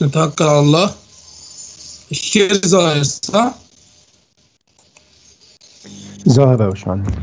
نتوكل على الله الشير ظاهر صح؟ ظاهر يا باشمهندس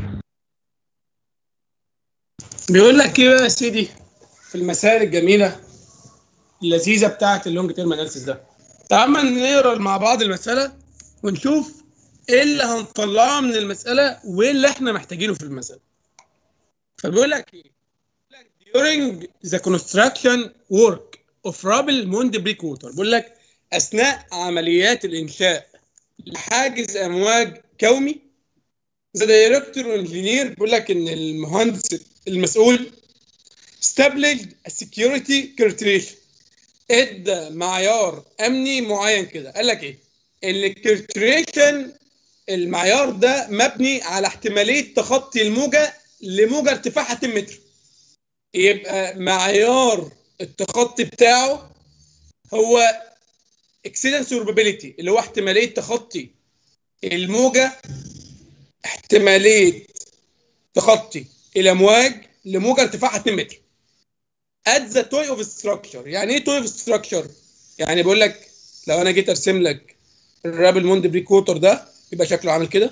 بيقول لك ايه بقى يا سيدي في المسائل الجميله اللذيذه بتاعه اللونج تيرم اناليسيس ده تعال نقرا مع بعض المساله ونشوف ايه اللي هنطلعه من المساله وايه اللي احنا محتاجينه في المساله فبيقول لك ايه during the construction work of rubble mound brick water بيقول لك اثناء عمليات الانشاء لحاجز امواج كومي ذا دايركتور انجينير بيقول لك ان المهندس المسؤول established a security criteria ادى معيار امني معين كده قال لك ايه ان الكريتريشن المعيار ده مبني على احتماليه تخطي الموجه لموجه ارتفاعها 2 متر يبقى معيار التخطي بتاعه هو اكسيدنس probability اللي هو احتماليه تخطي الموجه احتماليه تخطي الامواج لموجه ارتفاعها 2 متر at the toy of structure يعني ايه toy of structure يعني بقول لك لو انا جيت ارسم لك الرابل موند بريك ووتر ده يبقى شكله عامل كده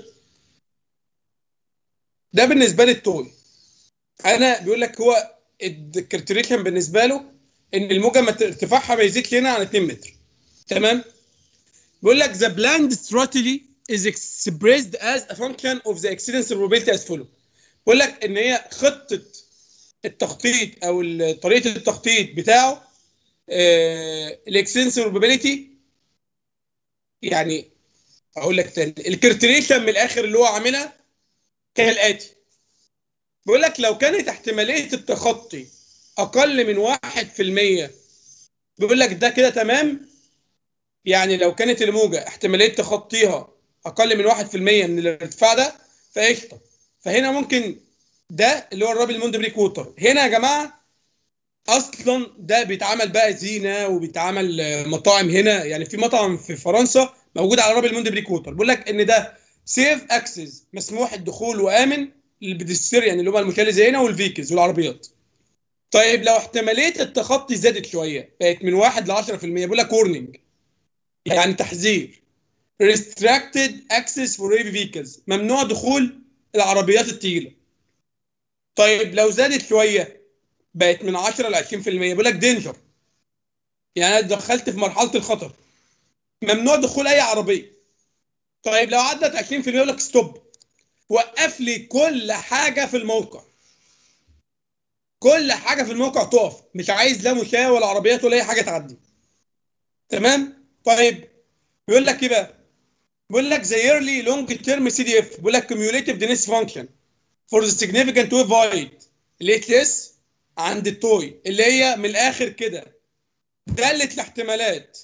ده بالنسبه لي التوي انا بيقول لك هو الكريتريشن بالنسبه له ان الموجه ما ارتفاعها ما يزيدش هنا عن 2 متر تمام بيقول لك the planned strategy is expressed as a function of the exceedance probability as follow بيقول لك ان هي خطه التخطيط او ال- طريقه التخطيط بتاعه الاكسنس probability يعني اقول لك تاني الكريتريشن من الاخر اللي هو عاملها كالاتي بيقول لك لو كانت احتماليه التخطي اقل من 1% بيقول لك ده كده تمام يعني لو كانت الموجه احتماليه تخطيها اقل من 1% من الارتفاع ده فقشطه فهنا ممكن ده اللي هو الرابل موند بريك ووتر هنا يا جماعه اصلا ده بيتعمل بقى زينه وبيتعمل آه، مطاعم هنا يعني في مطعم في فرنسا موجود على رابل موند بريك ووتر بيقول لك ان ده سيف اكسس مسموح الدخول وامن للبيدستريان اللي هم المشاة زي هنا والفيكلز والعربيات طيب لو احتماليه التخطي زادت شويه بقت من 1 ل 10% بيقول لك warning يعني تحذير restricted access for heavy vehicles ممنوع دخول العربيات الثقيله طيب لو زادت شويه بقت من 10 ل 20% بيقول لك دينجر يعني انا دخلت في مرحله الخطر ممنوع دخول اي عربيه طيب لو عدت 20% يقول لك ستوب وقف لي كل حاجه في الموقع كل حاجه في الموقع تقف مش عايز لا مشاة ولا عربيات ولا اي حاجه تعدي تمام طيب بيقول لك ايه بقى بيقول لك the yearly long term CDF بيقول لك cumulative density function for the significant wave height ال HTS عند التوي اللي هي من الاخر كده دالة الاحتمالات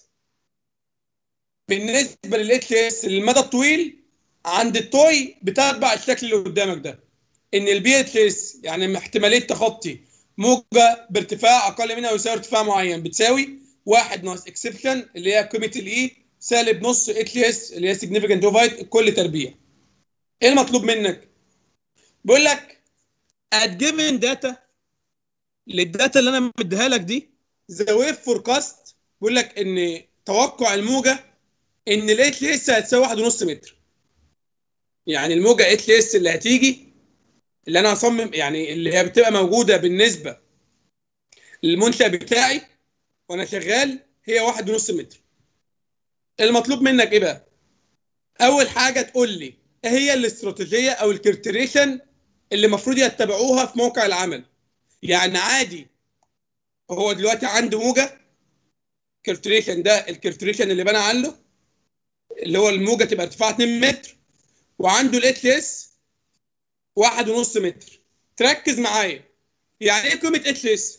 بالنسبه لل HTS للمدى الطويل عند التوي بتتبع الشكل اللي قدامك ده ان البي اتش اس يعني احتماليه تخطي موجه بارتفاع اقل منها يساوي ارتفاع معين بتساوي 1 ناقص اكسبشن اللي هي قيمه الاي سالب نص اتش اس اللي هي سيجنيفيكانت اوفايت كل تربيع ايه المطلوب منك بيقول لك at given data للداتا اللي انا مديها لك دي ذا ويف فوركاست بيقول لك ان توقع الموجه ان الاتش اس هتساوي 1.5 متر يعني الموجه اتش اس اللي هتيجي اللي انا هصمم يعني اللي هي بتبقى موجوده بالنسبه للمنشا بتاعي وانا شغال هي 1.5 متر المطلوب منك ايه بقى اول حاجه تقول لي ايه هي الاستراتيجيه او الكريتريشن اللي المفروض يتبعوها في موقع العمل يعني عادي هو دلوقتي عنده موجه كرتريشن ده الكرتريشن اللي بنى عنه اللي هو الموجه تبقى ارتفاعها 2 متر وعنده الاتش اس واحد ونص متر تركز معايا يعني ايه قيمه اتش اس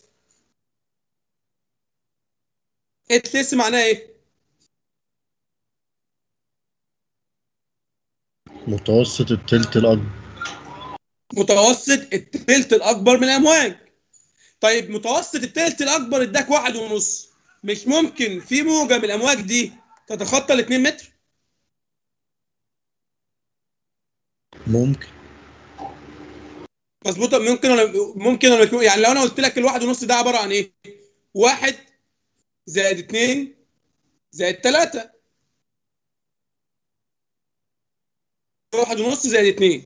اتش اس معناها ايه متوسط التلت الأكبر متوسط التلت الاكبر من الامواج طيب متوسط التلت الاكبر اداك واحد ونص مش ممكن في موجه من الامواج دي تتخطى ال 2 متر ممكن مظبوطه ممكن ولا ممكن ولا يعني لو انا قلت لك الواحد ونص ده عباره عن ايه؟ واحد زائد اتنين زائد 3 واحد ونص زائد 2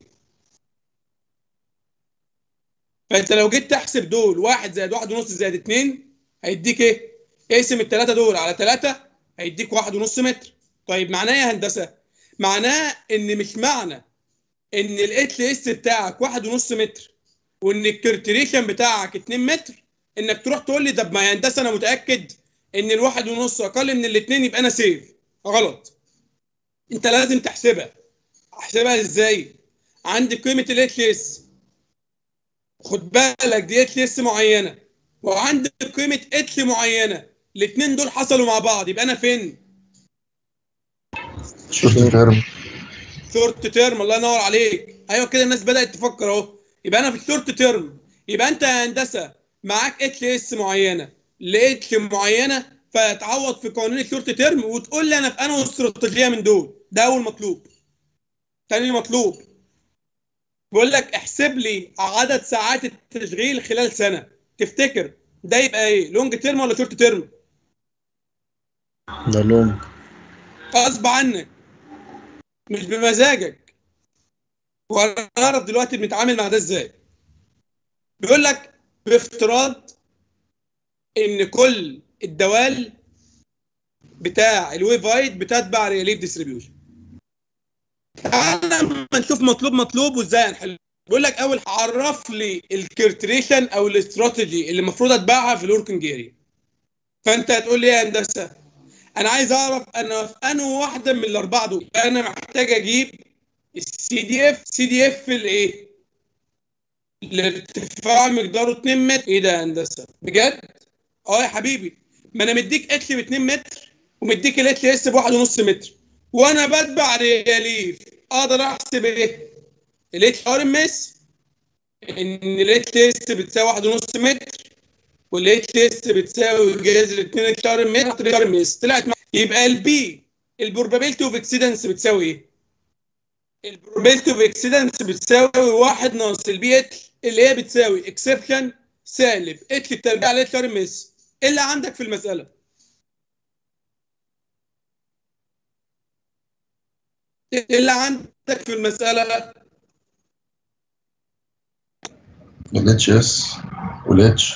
فانت لو جيت تحسب دول واحد زائد واحد ونص زائد 2 هيديك ايه؟ اقسم الثلاثه دول على 3 هيديك واحد ونص متر طيب معناه ايه يا هندسه؟ معناه ان مش معنى ان الاتش اس بتاعك واحد ونص متر وان الكرتريشن بتاعك 2 متر انك تروح تقول لي طب ما يا هندسه انا متاكد ان الواحد ونص اقل من الاثنين يبقى انا سيف غلط انت لازم تحسبها احسبها ازاي عندي قيمه الاتش اس خد بالك دي اتش اس معينه وعندي قيمه اتش معينه الاثنين دول حصلوا مع بعض يبقى انا فين شورت تيرم شورت تيرم الله ينور عليك ايوه كده الناس بدات تفكر اهو يبقى انا في الشورت تيرم يبقى انت يا هندسه معاك اتش اس معينه لاتش معينه فتعوض في قوانين الشورت تيرم وتقول لي انا في انهي استراتيجيه من دول ده اول مطلوب تاني مطلوب بيقول لك احسب لي عدد ساعات التشغيل خلال سنه تفتكر ده يبقى ايه لونج تيرم ولا شورت تيرم ده لونج غصب عنك مش بمزاجك وهنعرف دلوقتي بنتعامل مع ده ازاي بيقول لك بافتراض ان كل الدوال بتاع الويف هايت بتتبع ريليف ديستريبيوشن تعالى لما نشوف مطلوب مطلوب وازاي هنحله بيقول لك اول عرف لي الكرتريشن او الاستراتيجي اللي المفروض اتبعها في الوركينج اريا فانت هتقول لي ايه يا هندسه انا عايز اعرف انا في انهي واحده من الاربعه دول انا محتاج اجيب السي دي اف سي دي اف الايه الارتفاع مقداره 2 متر ايه ده يا هندسه بجد اه يا حبيبي ما انا مديك اتش ب 2 متر ومديك الاتش اس ب 1.5 متر وانا بتبع رياليف اقدر احسب ايه الاتش ار ام اس ان الاتش اس بتساوي 1.5 متر والاتش اس بتساوي جذر 2 اتش ار ام اس ار ام اس طلعت مع... يبقى البي البروبابيلتي اوف اكسيدنس بتساوي ايه؟ البروبابيلتي اوف اكسيدنس بتساوي 1 ناقص البي اتش اللي هي بتساوي اكسبشن سالب اتش التربيع على اتش ار ام اس ايه اللي عندك في المساله؟ ايه اللي عندك في المساله؟ الاتش اس والاتش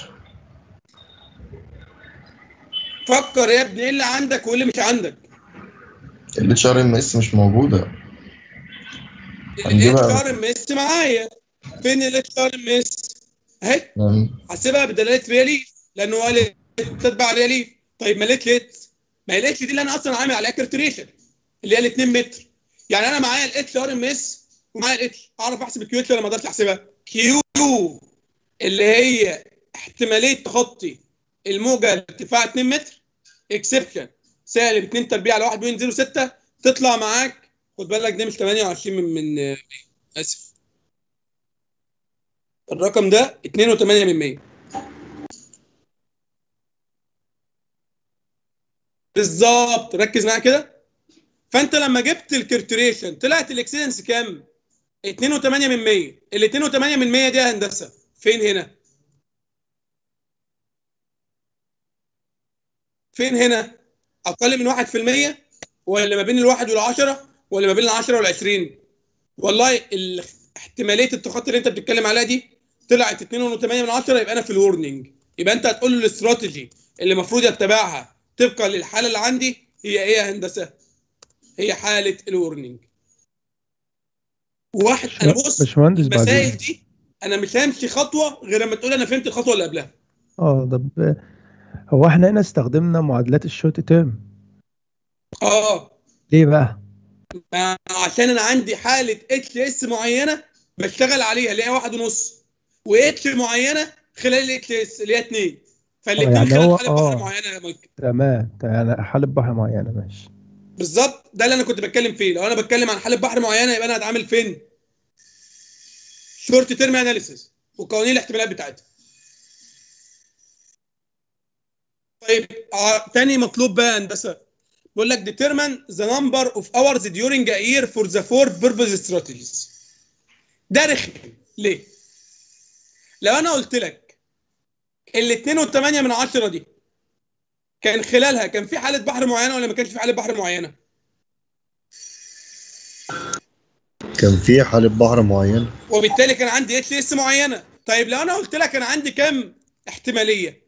فكر يا ابني ايه اللي عندك وايه اللي مش عندك؟ الاتش ار ام اس مش موجوده الاتش هنجيبها. ار ام اس معايا فين الاتش ار ام اس؟ اهي تمام. حاسبها بدلاله رياليف لانه قال لي تتبع رياليف طيب ما ليت ما هي الاتش دي اللي انا اصلا عامل عليها كرتريشن اللي هي ال 2 متر يعني انا معايا الاتش ار ام اس ومعايا الاتش اعرف احسب الكيو اتش ولا ما اقدرش احسبها كيو اللي هي احتماليه تخطي الموجه ارتفاع 2 متر اكسبشن سالب 2 تربيع على 1.06 تطلع معاك خد بالك دي مش 28 من من اسف الرقم ده 2.8 من 100 بالظبط ركز معايا كده فانت لما جبت الكرتريشن طلعت الاكسيدنس كام 2.8 من 100 ال 2.8 من 100 دي يا هندسه فين هنا فين هنا اقل من 1% ولا ما بين الواحد والعشرة ولا ما بين العشرة والعشرين والله ال- احتماليه التخطي اللي انت بتتكلم عليها دي طلعت 2.8 من 10 يبقى انا في الورنينج يبقى انت هتقول له الاستراتيجي اللي المفروض اتبعها طبقا للحاله اللي عندي هي ايه يا هندسه؟ هي حاله الورنينج واحد انا بص باشمهندس المسائل بعدين دي انا مش همشي خطوه غير لما تقول انا فهمت الخطوه اللي قبلها اه طب هو احنا هنا استخدمنا معادلات الشورت تيرم اه ليه بقى؟ ما- عشان انا عندي حاله اتش اس معينه بشتغل عليها اللي هي واحد ونص واتش معينه خلال الاتش اس اللي هي اتنين فالاثنين يعني خلال هو- حاله بحر آه. معينه يا مايكل تمام يعني حالة بحر معينة ماشي بالظبط ده اللي انا كنت بتكلم فيه لو انا بتكلم عن حاله بحر معينه يبقى انا هتعامل فين؟ شورت تيرم اناليسيس وقوانين الاحتمالات بتاعتها طيب ع- تاني مطلوب بقى هندسه بيقول لك determine the number of hours during a year for the four purpose strategies ده رخم ليه؟ لو انا قلت لك ال 2.8 من 10 دي كان خلالها كان في حاله بحر معينه ولا ما كانش في حاله بحر معينه كان في حالة بحر معينة وبالتالي كان عندي اتش اس معينه طيب لو انا قلت لك انا عندي كام احتماليه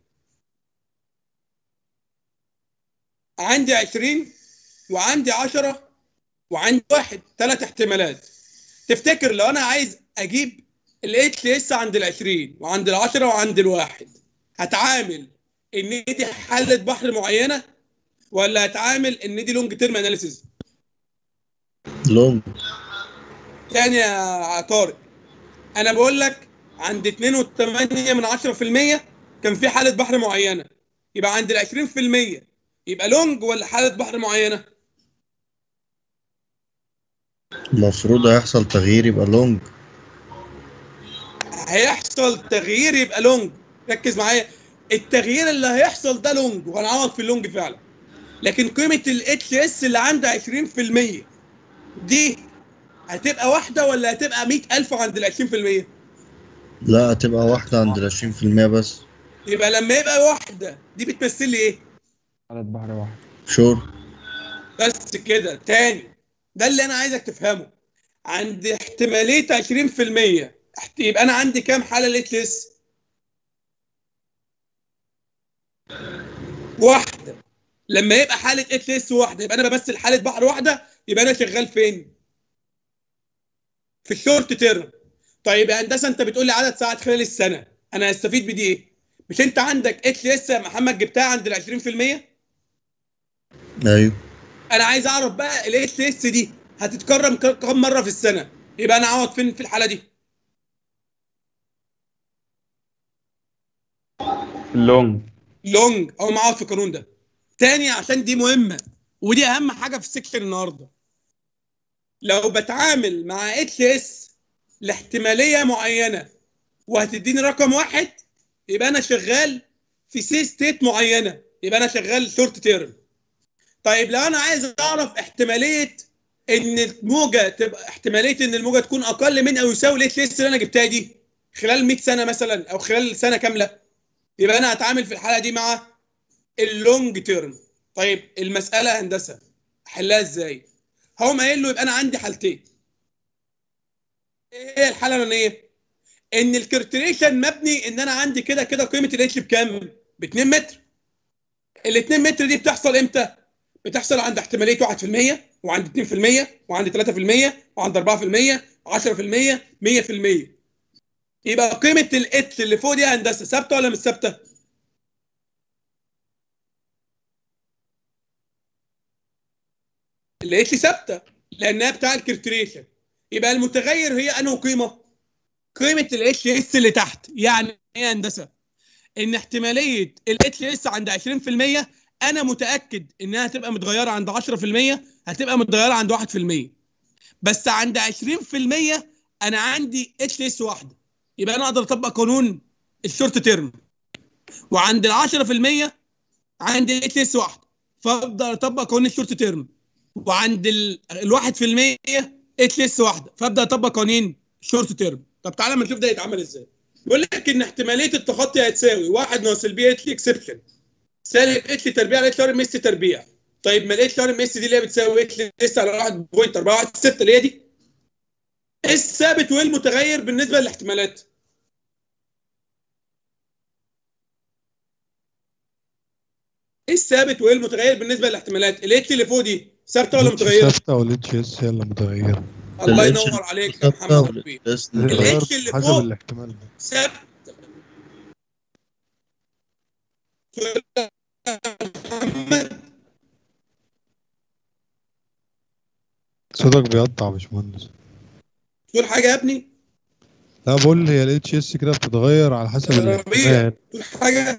عندي 20 وعندي 10 وعندي واحد ثلاث احتمالات تفتكر لو انا عايز اجيب الاتش اس عند ال 20 وعند ال 10 وعند الواحد هتعامل ان دي حاله بحر معينه ولا هتعامل ان دي لونج تيرم اناليسيز لونج تاني يا طارق انا بقول لك عند 2.8 من 10% كان في حاله بحر معينه يبقى عند ال 20% يبقى لونج ولا حاله بحر معينه المفروض هيحصل تغيير يبقى لونج هيحصل تغيير يبقى لونج ركز معايا التغيير اللي هيحصل ده لونج وهنعوض في اللونج فعلا لكن قيمه الاتش اس اللي عندها 20% دي هتبقى واحده ولا هتبقى 100000 عند ال 20% لا هتبقى واحدة عند العشرين في المية بس يبقى لما يبقى واحده دي بتمثل لي ايه حالة بحر واحد شور بس كده تاني ده اللي انا عايزك تفهمه عند احتماليه 20% احت- يبقى انا عندي كام حاله ليت لس واحده لما يبقى حاله ات لس واحده يبقى انا بمثل حاله بحر واحده يبقى انا شغال فين في الشورت تيرم طيب يا هندسه انت بتقول لي عدد ساعات خلال السنه انا هستفيد بدي ايه مش انت عندك اتش اس يا محمد جبتها عند ال 20% ايوه انا عايز اعرف بقى الاتش اس دي هتتكرم ك- كم مره في السنه يبقى انا اقعد فين في الحاله دي اللونج لونج او معاك في القانون ده تاني عشان دي مهمه ودي اهم حاجه في السكشن النهارده لو بتعامل مع اتش اس لاحتماليه معينه وهتديني رقم واحد يبقى انا شغال في سي ستيت معينه يبقى انا شغال شورت تيرم طيب لو انا عايز اعرف احتماليه ان الموجه تبقى احتماليه ان الموجه تكون اقل من او يساوي الاتش اس اللي انا جبتها دي خلال 100 سنه مثلا او خلال سنه كامله يبقى انا هتعامل في الحاله دي مع اللونج تيرم طيب المساله هندسه احلها ازاي هقوم قايل له يبقى انا عندي حالتين ايه هي الحاله الاولانيه ان الكرتريشن مبني ان انا عندي كده كده قيمه الاتش بكام ب 2 متر ال 2 متر دي بتحصل امتى بتحصل عند احتماليه 1% وعند 2% وعند 3% وعند 4% 10% 100% يبقى قيمه الاتش اللي فوق دي يا هندسه ثابته ولا مش ثابته الاتش ثابته لانها بتاع الكرتريشن يبقى المتغير هي انه قيمه قيمه الاتش اس اللي تحت يعني ايه يا هندسه ان احتماليه الاتش اس عند 20% انا متاكد انها هتبقى متغيره عند 10% هتبقى متغيره عند 1% بس عند 20% انا عندي اتش اس واحده يبقى انا اقدر اطبق قانون الشورت تيرم وعند ال 10% عندي اتش اس واحده فابدا اطبق قانون الشورت تيرم وعند ال ال 1% اتش اس واحده فابدا اطبق قوانين شورت تيرم طب تعالى ما نشوف ده يتعمل ازاي بيقول لك ان احتماليه التخطي هتساوي 1 ناقص البي اتش اكسبشن سالب اتش تربيع على اتش ار ام اس تربيع طيب ما الاتش ار ام اس دي اللي هي بتساوي اتش اس على 1.416 اللي هي دي ايه الثابت وايه المتغير بالنسبه للاحتمالات ايه الثابت وايه المتغير بالنسبه للاحتمالات الاتش اللي فوق دي ثابته ولا متغيره ثابته والاتش اس هي اللي متغيره الله ال H ينور عليك يا ثابتة محمد ربيع وال S ال بتتغير H اللي حسب فوق. الاحتمال ده ثابت صوتك بيقطع يا باشمهندس تقول حاجه يا ابني لا بقول هي الاتش اس كده بتتغير على حسب ربيع الاحتمال تقول حاجه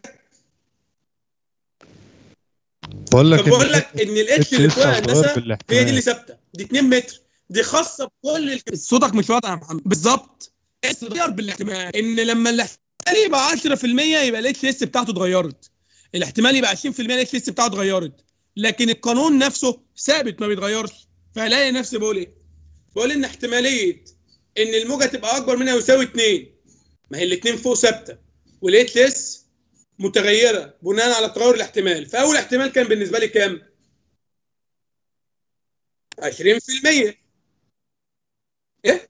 بقول لك فبقول لك ان الاتش اللي فوق يا هندسه هي دي اللي بالاحتمال ثابته دي 2 متر دي خاصه بكل ال... صوتك مش واضح يا محمد بالظبط اتغير بالاحتمال ان لما الاحتمال يبقى 10% يبقى الاتش اس بتاعته اتغيرت الاحتمال يبقى 20% الاتش اس بتاعته اتغيرت لكن القانون نفسه ثابت ما بيتغيرش فهلاقي نفسي بقول ايه بقول ان احتماليه ان الموجه تبقى اكبر منها يساوي 2 ما هي الاثنين فوق ثابته والاتش اس متغيره بناء على تغير الاحتمال فاول احتمال كان بالنسبه لي كام 20% ايه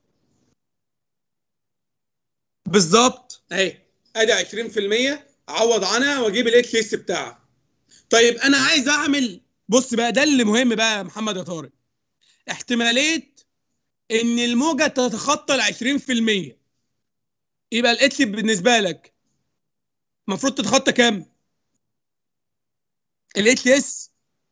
بالظبط اهي ادي 20% اعوض عنها واجيب الاتش اس بتاعها طيب انا عايز اعمل بص بقى ده اللي مهم بقى يا محمد يا طارق احتماليه ان الموجه تتخطى ال 20% يبقى الاتش بالنسبه لك المفروض تتخطى كام؟ الاتش اس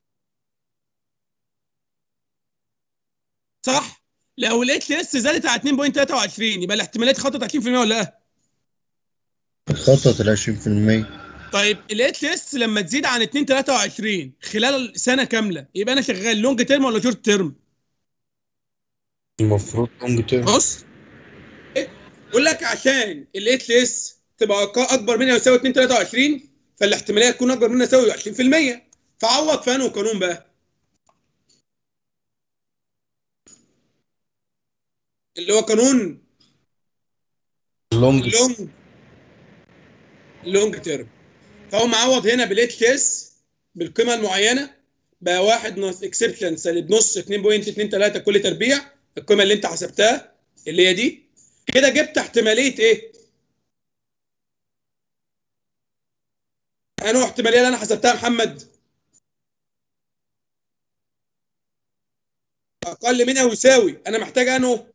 صح؟ لو الاتش اس زادت على 2.23 يبقى الاحتمالات خطت 20% ولا لا؟ خطط ال 20% طيب الاتش اس لما تزيد عن 2.23 خلال سنه كامله يبقى انا شغال لونج تيرم ولا شورت تيرم؟ المفروض لونج تيرم بص بقول لك عشان الاتش اس تبقى أك- اكبر منها يساوي 2.23 فالاحتماليه تكون اكبر منها يساوي 20% فعوض في انه قانون بقى اللي هو قانون لونج اللونج اللونج تيرم فهو معوض هنا بالاتش اس بالقيمه المعينه بقى واحد ناقص اكسبشن سالب نص 2.23 كل تربيع القيمه اللي انت حسبتها اللي هي دي كده جبت احتماليه ايه؟ انه احتماليه اللي انا حسبتها يا محمد اقل منها ويساوي انا محتاج انه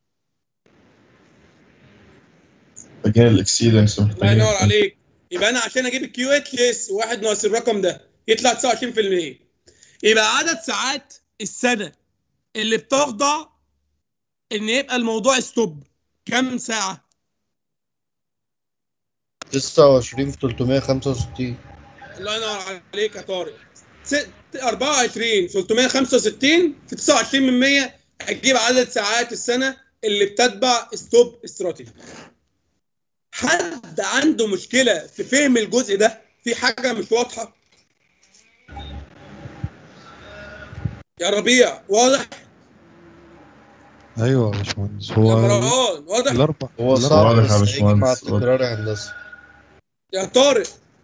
محتاجين الاكسيدنس الله ينور عليك يبقى انا عشان اجيب الكيو اتش اس واحد ناقص الرقم ده يطلع 29% يبقى عدد ساعات السنه اللي بتخضع ان يبقى الموضوع ستوب كم ساعه 29 في 365 الله ينور عليك يا طارق ست- 24 365 في 29 من 100 هتجيب عدد ساعات السنه اللي بتتبع ستوب استراتيجي حد عنده مشكله في فهم الجزء ده في حاجه مش واضحه يا ربيع واضح ايوه يا باشمهندس يا هو مروان واضح الاربع هو الأربع- صعب واضح يا بس هيجي مع باشمهندس. التكرار يا هندسه يا طارق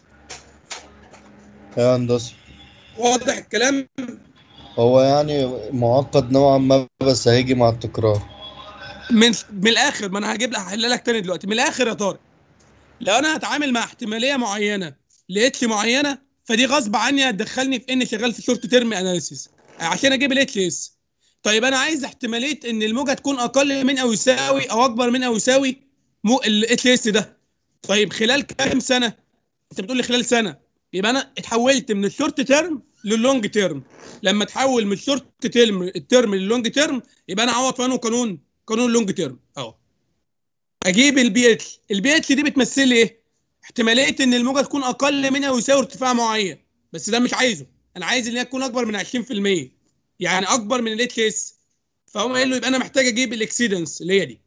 يا هندسه واضح الكلام هو يعني معقد نوعا ما بس هيجي مع التكرار من من الاخر ما انا هجيب لك هحلها لك تاني دلوقتي من الاخر يا طارق لو انا هتعامل مع احتماليه معينه لاتش معينه فدي غصب عني هتدخلني في اني شغال في شورت تيرم اناليسيس عشان اجيب الاتش اس طيب انا عايز احتماليه ان الموجه تكون اقل من او يساوي او اكبر من او يساوي مو الاتش اس ده طيب خلال كام سنه انت بتقول لي خلال سنه يبقى انا اتحولت من الشورت تيرم للونج تيرم لما اتحول من الشورت تيرم التيرم للونج تيرم يبقى انا اعوض في انه قانون قانون اللونج تيرم اهو اجيب البي اتش البي اتش دي بتمثل لي ايه احتماليه ان الموجه تكون اقل من او يساوي ارتفاع معين بس ده مش عايزه انا عايز ان هي تكون اكبر من 20% يعني اكبر من الاتش اس فهم قال له يبقى انا محتاج اجيب الاكسيدنس اللي هي دي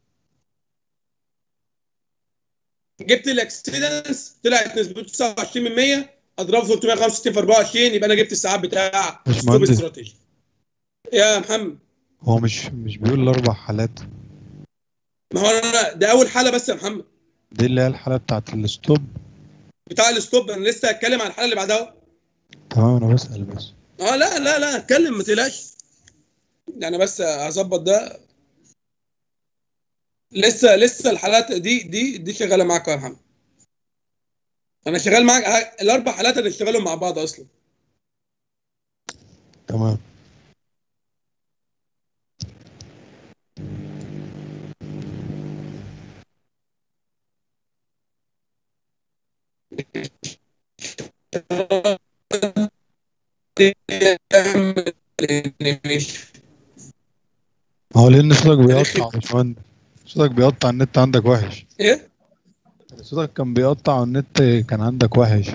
جبت الاكسيدنس طلعت نسبته 29 من 100 اضربه في 365 في 24 يبقى انا جبت الساعات بتاع ستوب باشمهندس. استراتيجي يا محمد هو مش مش بيقول الاربع حالات ما هو انا ده اول حاله بس يا محمد دي اللي هي الحاله بتاعت الستوب بتاع الستوب انا لسه هتكلم عن الحاله اللي بعدها تمام انا بسال بس اه لا لا لا اتكلم ما تقلقش انا بس هظبط ده لسه لسه الحالات دي دي دي شغاله معاك يا محمد انا شغال معاك ه- الاربع حالات هنشتغلوا مع بعض اصلا تمام هو لان صوتك بيقطع يا باشمهندس صوتك بيقطع النت عندك وحش ايه صوتك كان بيقطع والنت كان عندك وحش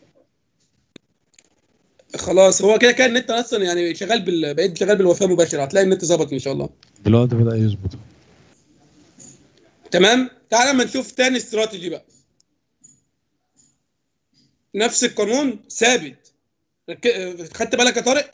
خلاص هو كده كده النت اصلا يعني شغال بال... بقيت شغال بالوفاه مباشره هتلاقي النت ظبط ان شاء الله دلوقتي بدأ يظبط تمام تعال اما نشوف تاني استراتيجي بقى نفس القانون ثابت رك- خدت بالك يا طارق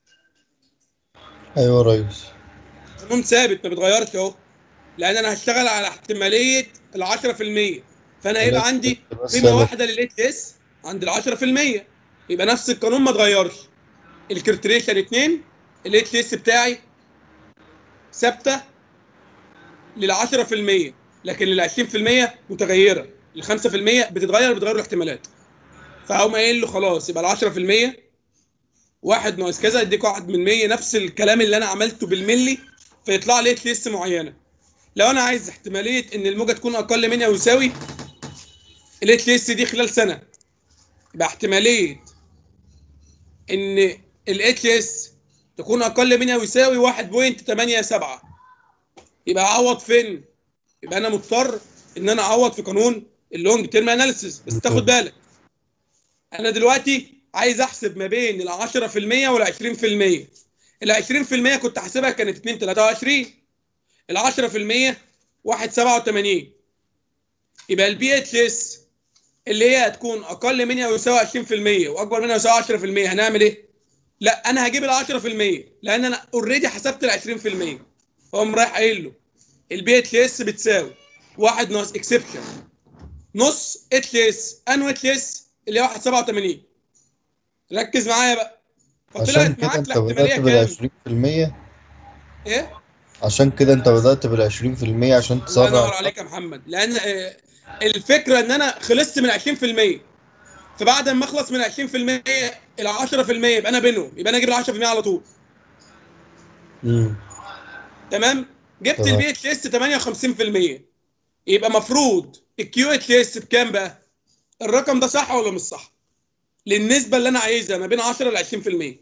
ايوه يا ريس قانون ثابت ما بيتغيرش اهو لان انا هشتغل على احتماليه ال 10% فانا هيبقى عندي بس قيمه أنا- واحده للاتش اس عند ال 10% يبقى نفس القانون ما اتغيرش الكريتريشن 2 الاتش اس بتاعي ثابته لل 10% لكن ال 20% متغيره ال 5% بتتغير بتغير الاحتمالات فهقوم قايل له خلاص يبقى ال 10% واحد ناقص كذا يديك واحد من 100 نفس الكلام اللي انا عملته بالملي فيطلع لي اتش اس معينه لو انا عايز احتماليه ان الموجه تكون اقل من او يساوي الاتش اس دي خلال سنه يبقى احتماليه ان الاتش اس تكون اقل من او يساوي 1.87 يبقى اعوض فين؟ يبقى انا مضطر ان انا اعوض في قانون اللونج تيرم اناليسيس بس تاخد بالك انا دلوقتي عايز احسب ما بين ال 10% وال 20% ال 20% كنت حاسبها كانت 2 23 ال 10% 1.87 يبقى البي اتش اس اللي هي هتكون اقل منها او يساوي 20% واكبر منها يساوي 10% هنعمل ايه؟ لا انا هجيب ال 10% لان انا اوريدي حسبت ال 20% فاقوم رايح قايل له البي اتش اس بتساوي 1 ناقص اكسبشن نص اتش اس انو اتش اس اللي هي 1.87 ركز معايا بقى عشان فطلعت كده معاك انت الاحتماليه بدأت كام؟ بال 20% ايه؟ عشان كده انت بدأت بال 20% عشان الله ينور تسرع عليك يا محمد لان آه، الفكره ان انا خلصت من 20% فبعد ما اخلص من 20% ال 10% يبقى انا بينهم يبقى انا اجيب ال 10% على طول مم. تمام جبت تمام. البي اتش اس 58% يبقى مفروض الكيو اتش اس بكام بقى؟ الرقم ده صح ولا مش صح؟ للنسبه اللي انا عايزها ما بين 10 ل 20%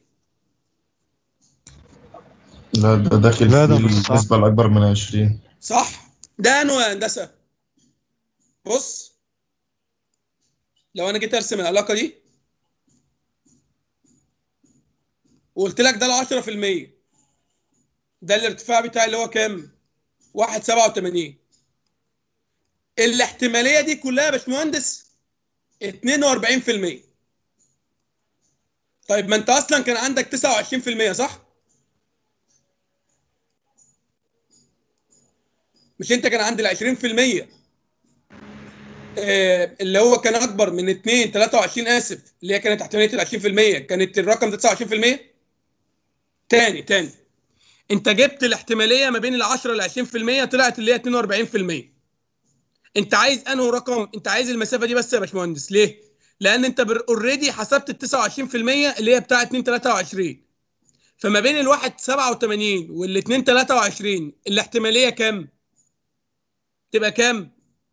لا ده داخل لا، في ده مش صح. النسبة الأكبر من 20 صح ده انو يا هندسه بص لو انا جيت ارسم العلاقه دي وقلت لك ده ال 10% ده الارتفاع بتاعي اللي هو كام؟ 1.87 الاحتماليه دي كلها يا باشمهندس 42% طيب ما انت اصلا كان عندك 29% صح؟ مش انت كان عند ال 20% آه، اللي هو كان اكبر من 2 23 اسف اللي هي كانت احتماليه ال 20% كانت الرقم ده 29% تاني تاني انت جبت الاحتماليه ما بين ال 10 ل 20% طلعت اللي هي 42% انت عايز انه رقم انت عايز المسافه دي بس يا باشمهندس ليه؟ لان انت اوريدي حسبت ال 29% اللي هي بتاع 2 23 فما بين ال 1 87 وال 2 23 الاحتماليه كام؟ تبقى كام؟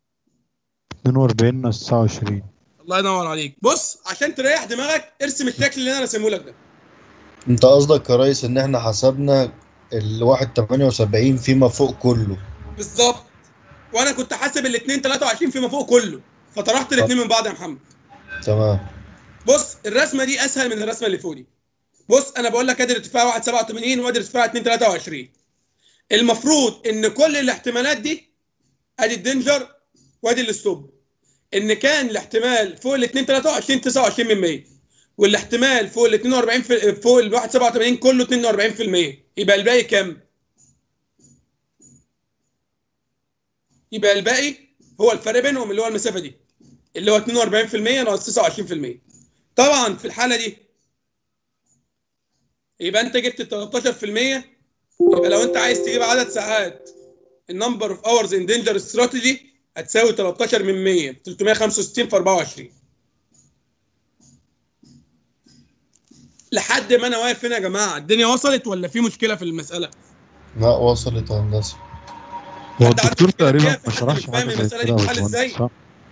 42 ناقص 29 الله ينور عليك بص عشان تريح دماغك ارسم الشكل اللي انا راسمه لك ده انت قصدك يا ريس ان احنا حسبنا ال 1.78 فيما فوق كله بالظبط وانا كنت حاسب الاثنين 23 فيما فوق كله فطرحت الاثنين من بعض يا محمد تمام بص الرسمه دي اسهل من الرسمه اللي فوق دي بص انا بقول لك ادي ارتفاع 1.87 وادي ارتفاع 2.23 المفروض ان كل الاحتمالات دي ادي الدنجر وادي الستوب ان كان الاحتمال فوق ال 2 23 29 من 100 والاحتمال فوق ال 42 في فوق ال 1.87 كله 42% يبقى الباقي كام؟ يبقى الباقي هو الفرق بينهم اللي هو المسافه دي اللي هو 42% ناقص 29% طبعا في الحاله دي يبقى انت جبت 13% يبقى لو انت عايز تجيب عدد ساعات النمبر اوف اورز ان دينجر استراتيجي هتساوي 13 من 100 365 في 24 لحد ما انا واقف هنا يا جماعه الدنيا وصلت ولا في مشكله في المساله؟ لا وصلت يا هندسه هو حد عارف الدكتور كده تقريبا كيف؟ ما حد شرحش مش فاهم حاجه زي المسألة دي كده يا بتتحل باشمهندس إزاي؟ صح؟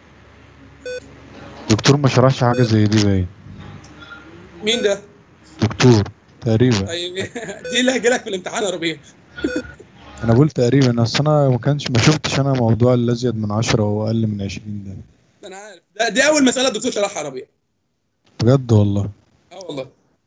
الدكتور ما شرحش حاجه زي دي باين مين ده؟ دكتور تقريبا طيب دي اللي هجي لك في الامتحان يا ربيع انا بقول تقريبا اصل انا ما كانش ما شفتش انا موضوع الازيد من 10 واقل من 20 ده ده انا عارف ده دي اول مساله الدكتور شرحها يا ربيع بجد والله اه والله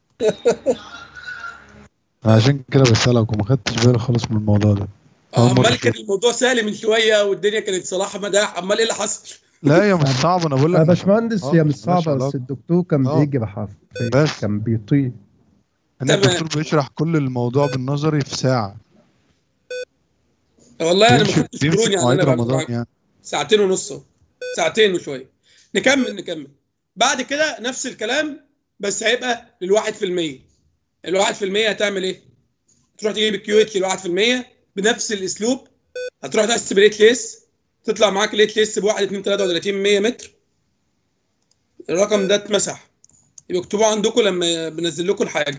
انا عشان كده بسالك وما خدتش بالي خالص من الموضوع ده آه، أول مرة امال كان أشوف. الموضوع سهل من شويه والدنيا كانت صلاح مداح امال ايه اللي حصل؟ لا هي مش صعب انا بقول لك يا باشمهندس آه، هي مش ملهاش صعبة علاقة. بس الدكتور كان آه. بيجي بحرف بس. كان بيطير ان تمام. الدكتور بيشرح كل الموضوع بالنظري في ساعه والله انا ما بيمشي خدتش بيمشي بروني يعني مواعيد انا رمضان بعد يعني ساعتين ونص أهو. ساعتين وشويه نكمل نكمل بعد كده نفس الكلام بس هيبقى للواحد في المية الواحد في المية هتعمل ايه؟ تروح تجيب الكيو اتش للواحد في المية بنفس الاسلوب هتروح تحسب ريت ليس تطلع معاك ريت ليس بواحد اتنين تلاته وتلاتين مية متر الرقم ده اتمسح يبقى اكتبوه عندكم لما بنزل لكم الحاجه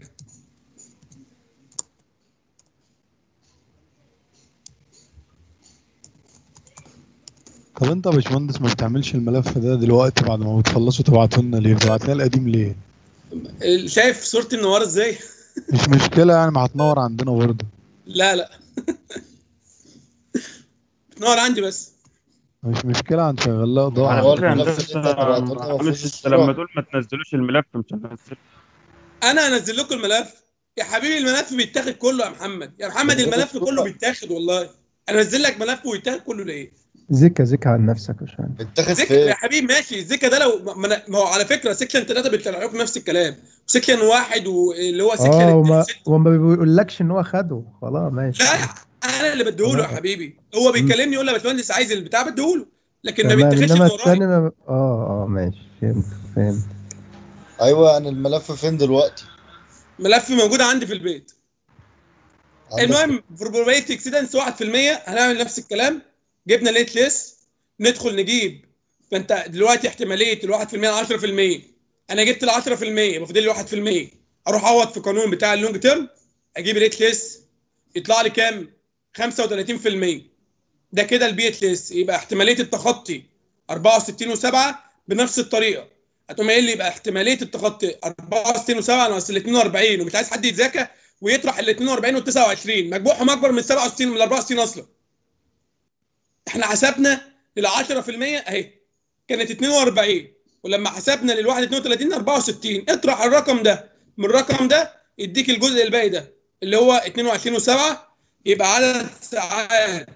طب انت يا باشمهندس ما بتعملش الملف ده دلوقتي بعد ما بتخلصوا تبعتوا لنا ليه؟ بتبعت لنا القديم ليه؟ ال- شايف صورة النوار ازاي؟ مش مشكلة يعني ما هتنور عندنا برضه لا لا بتنور عندي بس مش مشكلة هنشغل لها إضاءة على هو فكره الملف هندسه اللي انت بعته لنا ما معلش فيهوش انت لما الصورة. تقول ما تنزلوش الملف مش هنزله انا هنزل لكم الملف يا حبيبي الملف بيتاخد كله يا محمد يا محمد الملف كله بيتاخد والله انا انزل لك ملف ويتاخد كله ليه؟ زكا زكا عن نفسك يا باشمهندس بتاخد في ذكر يا ايه؟ حبيبي ماشي الذكر ده لو ما, ما- ما هو على فكره سكشن 3 بيطلع لكم نفس الكلام سكشن واحد واللي هو سكشن اه اتنين وما وستة. وما بيقولكش ان هو خده خلاص ماشي لا انا اللي بديهوله يا تمام. حبيبي هو بيكلمني يقول لي يا باشمهندس عايز البتاع بديهوله لكن ما تمام بيتاخدش انما من ورايا الثاني ما... اه اه ماشي فهمت فهمت ايوه انا الملف فين دلوقتي؟ ملف موجود عندي في البيت عندك المهم probability اكسيدنس 1% هنعمل نفس الكلام جبنا ليت ليس ندخل نجيب فانت دلوقتي احتماليه ال 1% ل 10% انا جبت ال 10% المفروض لي 1% اروح اعوض في قانون بتاع اللونج تيرم اجيب ريت ليس يطلع لي كام 35% ده كده البيت ليس يبقى احتماليه التخطي 64 و7 بنفس الطريقه هتقوم قايل لي يبقى احتماليه التخطي 64 و7 ناقص ال 42 ومش عايز حد يتذاكى ويطرح ال 42 وال 29 مجموعهم اكبر من 67 من 64 اصلا احنا حسبنا ال 10% اهي كانت 42 ولما حسبنا للواحد 32 64 اطرح الرقم ده من الرقم ده يديك الجزء الباقي ده اللي هو 22 و7 يبقى عدد ساعات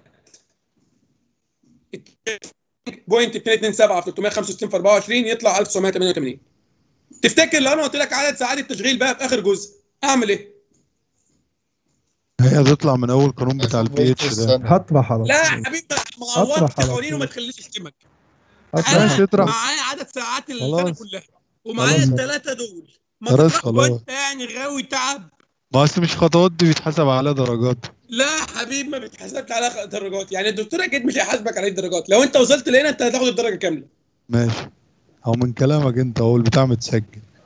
بوينت 227 في 365 في 24 يطلع 1988 تفتكر لو انا قلت لك عدد ساعات التشغيل بقى في اخر جزء اعمل ايه؟ هي تطلع من أول قانون بتاع البي اتش ده استنى. هطرح على لا يا طول. حبيبي ما أطرح عورتش على قوانين طول. وما تخليش يشتمك هطرح انا ماشي اطرح معايا عدد ساعات السنه خلاص. كلها ومعايا خلاص. الثلاثه دول ما خلاص، تطرح خلاص. وانت يعني غاوي تعب ما أصل مش خطوات دي بيتحسب عليها درجات لا يا حبيبي ما بتحسبش على درجات يعني الدكتور اكيد مش هيحاسبك على الدرجات لو انت وصلت لهنا انت هتاخد الدرجه كامله ماشي أو من كلامك أنت هو البتاع متسجل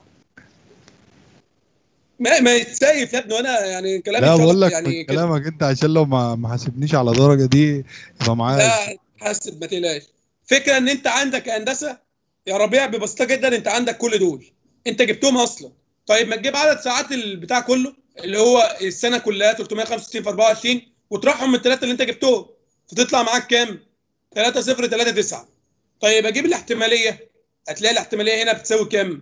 ما ما يتسيف يا ابني وانا يعني كلامي لا إن شاء بقول الله لك يعني من كده. كلامك أنت عشان لو ما ما حاسبنيش على درجة دي يبقى معايا لا حاسب ما تقلقش فكره ان انت عندك هندسه يا ربيع ببساطه جدا انت عندك كل دول انت جبتهم اصلا طيب ما تجيب عدد ساعات البتاع كله اللي هو السنه كلها 365 في 24 وتطرحهم من الثلاثه اللي انت جبتهم فتطلع معاك كام 3 0 3 9 طيب اجيب الاحتماليه هتلاقي الاحتماليه هنا بتساوي كام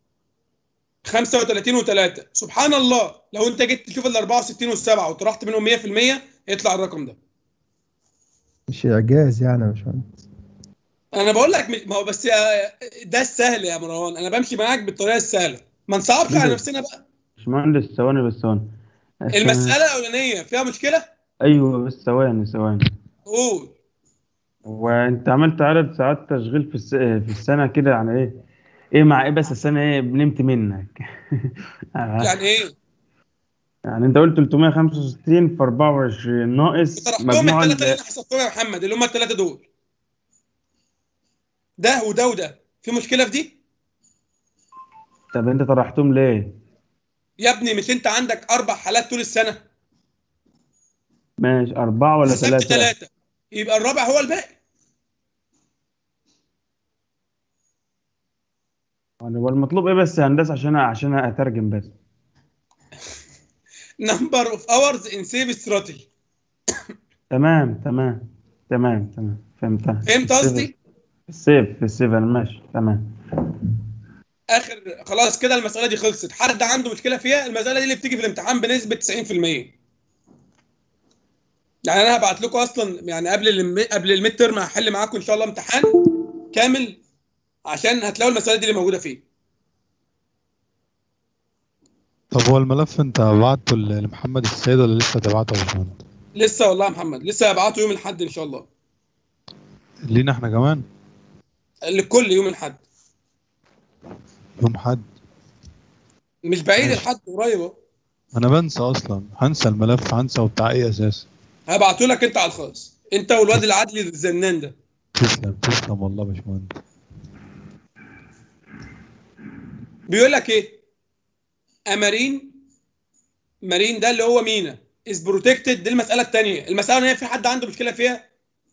35 و3 سبحان الله لو انت جيت تشوف ال 64 وال7 وطرحت منهم 100% يطلع الرقم ده مش اعجاز يعني يا باشمهندس انا بقول لك م- ما هو بس يا- ده السهل يا مروان انا بمشي معاك بالطريقه السهله ما نصعبش على نفسنا بقى باشمهندس ثواني بس ثواني عشان- المساله الاولانيه فيها مشكله ايوه بس ثواني ثواني قول وانت عملت عدد ساعات تشغيل في الس... في السنه كده يعني ايه ايه مع ايه بس السنه ايه نمت منك يعني ايه يعني انت قلت 365 في 24 ناقص طرحتهم مجموع الثلاثه اللي ال- انا حسبتهم يا محمد اللي هم الثلاثه دول ده وده وده في مشكله في دي طب انت طرحتهم ليه؟ يا ابني مش انت عندك اربع حالات طول السنه ماشي أربعة ولا حسبت ثلاثة؟ ثلاثه يبقى الرابع هو الباقي يعني هو المطلوب ايه بس يا هندسة عشان عشان اترجم بس نمبر اوف اورز ان سيف استراتيجي تمام تمام تمام تمام فهمتها فهمت قصدي في السيف في السيف انا ماشي تمام اخر خلاص كده المساله دي خلصت حد عنده مشكله فيها المساله دي اللي بتيجي في الامتحان بنسبه 90% يعني انا هبعت لكم اصلا يعني قبل الم... قبل الميد ترم هحل معاكم ان شاء الله امتحان كامل عشان هتلاقوا المساله دي اللي موجوده فيه طب هو الملف أنت بعته ل- لمحمد السيد ولا لسه تبعته يا باشمهندس؟ لسه والله يا محمد لسه هبعته يوم الاحد ان شاء الله لينا احنا كمان؟ لكل يوم الاحد يوم حد مش بعيد ماشي. لحد قريب اهو انا بنسى اصلا هنسى الملف هنسى وبتاع ايه اساسا هبعته لك انت على الخاص انت والواد العدلي الزنان ده تسلم تسلم والله يا باشمهندس بيقول لك ايه امارين مارين ده اللي هو مينا از بروتكتد دي المساله الثانيه المساله ان هي في حد عنده مشكله فيها